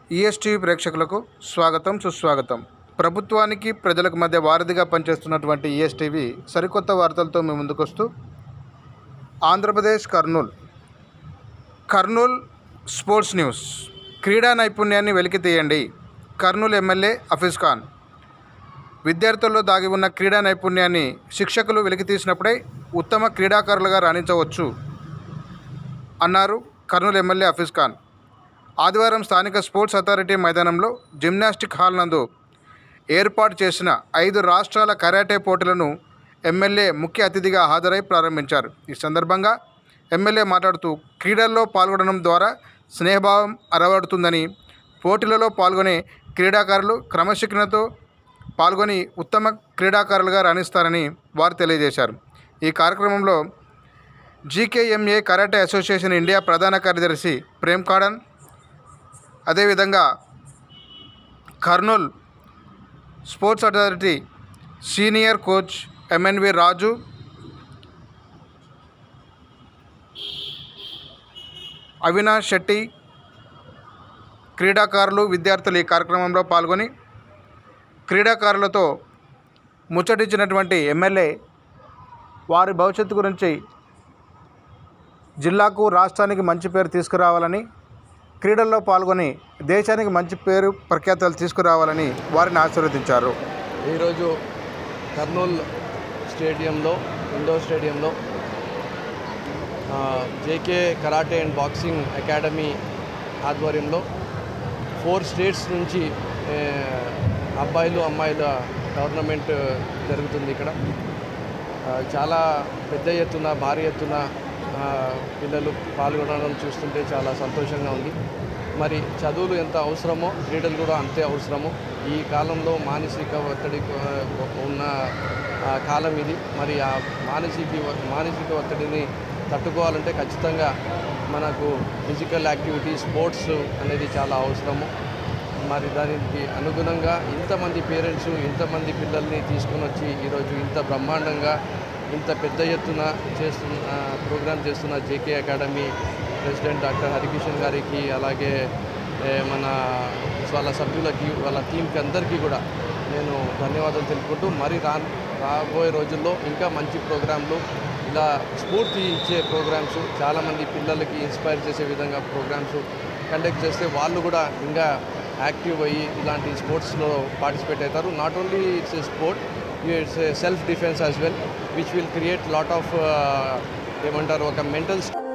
ఈఎస్టీవీ ప్రేక్షకులకు స్వాగతం సుస్వాగతం ప్రభుత్వానికి ప్రజలకు మధ్య వారధిగా పనిచేస్తున్నటువంటి ఈఎస్టీవీ సరికొత్త వార్తలతో మేము ముందుకొస్తూ ఆంధ్రప్రదేశ్ కర్నూల్ కర్నూల్ స్పోర్ట్స్ న్యూస్ క్రీడా నైపుణ్యాన్ని వెలికి తీయండి కర్నూలు ఎమ్మెల్యే హఫీజ్ ఖాన్ విద్యార్థుల్లో దాగి ఉన్న క్రీడా నైపుణ్యాన్ని శిక్షకులు వెలికి తీసినప్పుడే ఉత్తమ క్రీడాకారులుగా రాణించవచ్చు అన్నారు కర్నూలు ఎమ్మెల్యే హఫీజ్ ఖాన్ ఆదివారం స్థానిక స్పోర్ట్స్ అథారిటీ మైదానంలో జిమ్నాస్టిక్ హాల్ నందు ఏర్పాటు చేసిన ఐదు రాష్ట్రాల కరాటే పోటీలను ఎమ్మెల్యే ముఖ్య అతిథిగా హాజరై ప్రారంభించారు ఈ సందర్భంగా ఎమ్మెల్యే మాట్లాడుతూ క్రీడల్లో పాల్గొనడం ద్వారా స్నేహభావం అలవడుతుందని పోటీలలో పాల్గొనే క్రీడాకారులు క్రమశిక్షణతో పాల్గొని ఉత్తమ క్రీడాకారులుగా రాణిస్తారని వారు తెలియజేశారు ఈ కార్యక్రమంలో జీకేఎంఏ కరాటే అసోసియేషన్ ఇండియా ప్రధాన కార్యదర్శి ప్రేమ్ కాడన్ అదేవిధంగా Kurnool sports authority senior coach MNV Raju Avinash Shetty క్రీడాకారులు విద్యార్థులు ఈ కార్యక్రమంలో పాల్గొని క్రీడాకారులతో ముచ్చటించినటువంటి ఎమ్మెల్యే వారి భవిష్యత్తు గురించి జిల్లాకు రాష్ట్రానికి మంచి పేరు తీసుకురావాలని క్రీడల్లో పాల్గొని దేశానికి మంచి పేరు ప్రఖ్యాతలు తీసుకురావాలని వారిని ఆశీర్వదించారు ఈరోజు కర్నూల్ స్టేడియంలో ఇండోర్ స్టేడియంలో JK karate and boxing academy ఆధ్వర్యంలో ఫోర్ స్టేట్స్ నుంచి ఏ, అబ్బాయిలు అమ్మాయిల టోర్నమెంట్ జరుగుతుంది ఇక్కడ ఆ, చాలా పెద్ద ఎత్తున భారీ ఎత్తున ఆ, పిల్లలు పాల్గొనడం చూస్తుంటే చాలా సంతోషంగా ఉంది మరి చదువులు ఎంత అవసరమో క్రీడలు కూడా అంతే అవసరము ఈ కాలంలో మానసిక ఒత్తిడి ఆ, ఉన్న ఆ, కాలం ఇది మరి ఆ మానసిక మానసిక ఒత్తిడిని తట్టుకోవాలంటే ఖచ్చితంగా మనకు ఫిజికల్ యాక్టివిటీ స్పోర్ట్స్ అనేది చాలా అవసరము మరి దానికి అనుగుణంగా ఇంతమంది పేరెంట్స్ ఇంతమంది పిల్లల్ని తీసుకొని వచ్చి ఈరోజు ఇంత బ్రహ్మాండంగా ఇంత పెద్ద ఎత్తున చేస్తున్న ప్రోగ్రామ్ చేస్తున్న JK academy president doctor Harikishan గారికి అలాగే ఏ, మన వాళ్ళ సభ్యులకి వాళ్ళ టీంకి అందరికీ కూడా నేను ధన్యవాదాలు తెలుపుకుంటూ మరి రా రాబోయే రోజుల్లో ఇంకా మంచి ప్రోగ్రాంలు ఇలా స్ఫూర్తి ఇచ్చే ప్రోగ్రామ్స్ చాలామంది పిల్లలకి ఇన్స్పైర్ చేసే విధంగా ప్రోగ్రామ్స్ కండక్ట్ చేస్తే వాళ్ళు కూడా ఇంకా యాక్టివ్ అయ్యి ఇలాంటి స్పోర్ట్స్లో పార్టిసిపేట్ అవుతారు not only it's a sport it's self defence as well which will create lot of ఏమంటారు ఒక మెంటల్